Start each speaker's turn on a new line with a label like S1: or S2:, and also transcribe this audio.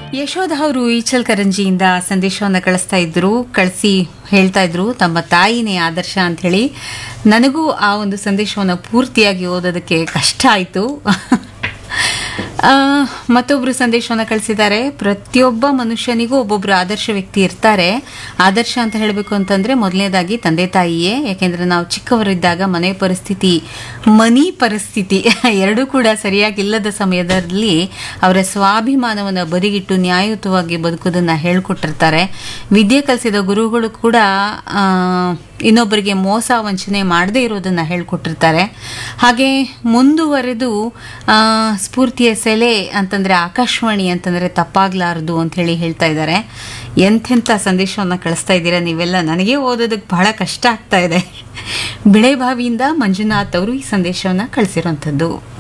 S1: ಯಶೋಧ ಅವರು ಈಚಲ್ ಕರಂಜಿಯಿಂದ ಸಂದೇಶವನ್ನು ಕಳಿಸ್ತಾ ಇದ್ರು ಕಳಿಸಿ ಹೇಳ್ತಾ ಇದ್ರು ತಮ್ಮ ತಾಯಿನೇ ಆದರ್ಶ ಅಂತ ಹೇಳಿ ನನಗೂ ಆ ಒಂದು ಸಂದೇಶವನ್ನು ಪೂರ್ತಿಯಾಗಿ ಓದೋದಕ್ಕೆ ಕಷ್ಟ ಆಯಿತು ಮತ್ತೊಬ್ರು ಸಂದೇಶವನ್ನು ಕಳಿಸಿದ್ದಾರೆ ಪ್ರತಿಯೊಬ್ಬ ಮನುಷ್ಯನಿಗೂ ಒಬ್ಬೊಬ್ರು ಆದರ್ಶ ವ್ಯಕ್ತಿ ಇರ್ತಾರೆ ಆದರ್ಶ ಅಂತ ಹೇಳಬೇಕು ಅಂತಂದ್ರೆ ಮೊದಲನೇದಾಗಿ ತಂದೆ ತಾಯಿಯೇ ಯಾಕೆಂದ್ರೆ ನಾವು ಚಿಕ್ಕವರಿದ್ದಾಗ ಮನೆ ಪರಿಸ್ಥಿತಿ ಮನಿ ಪರಿಸ್ಥಿತಿ ಎರಡೂ ಕೂಡ ಸರಿಯಾಗಿಲ್ಲದ ಸಮಯದಲ್ಲಿ ಅವರ ಸ್ವಾಭಿಮಾನವನ್ನು ಬದಿಗಿಟ್ಟು ನ್ಯಾಯಯುತವಾಗಿ ಬದುಕೋದನ್ನ ಹೇಳ್ಕೊಟ್ಟಿರ್ತಾರೆ ವಿದ್ಯೆ ಕಲಿಸಿದ ಗುರುಗಳು ಕೂಡ ಆ, ಇನ್ನೊಬ್ಬರಿಗೆ ಮೋಸ ವಂಚನೆ ಮಾಡದೇ ಇರೋದನ್ನ ಹೇಳ್ಕೊಟ್ಟಿರ್ತಾರೆ ಹಾಗೆ ಮುಂದುವರೆದು ಆ, ಸ್ಫೂರ್ತಿಯ ಸೆಲೆ ಅಂತಂದ್ರೆ ಆಕಾಶವಾಣಿ ಅಂತಂದ್ರೆ ತಪ್ಪಾಗ್ಲಾರದು ಅಂತ ಹೇಳಿ ಹೇಳ್ತಾ ಇದ್ದಾರೆ ಎಂಥೆಂಥ ಸಂದೇಶವನ್ನು ಕಳಿಸ್ತಾ ಇದ್ದೀರಾ ನೀವೆಲ್ಲ ನನಗೆ ಓದೋದಕ್ಕೆ ಬಹಳ ಕಷ್ಟ ಆಗ್ತಾ ಇದೆ ಬಿಳೆಬಾವಿಯಿಂದ ಮಂಜುನಾಥ್ ಅವರು ಈ ಸಂದೇಶವನ್ನು ಕಳಿಸಿರುವಂಥದ್ದು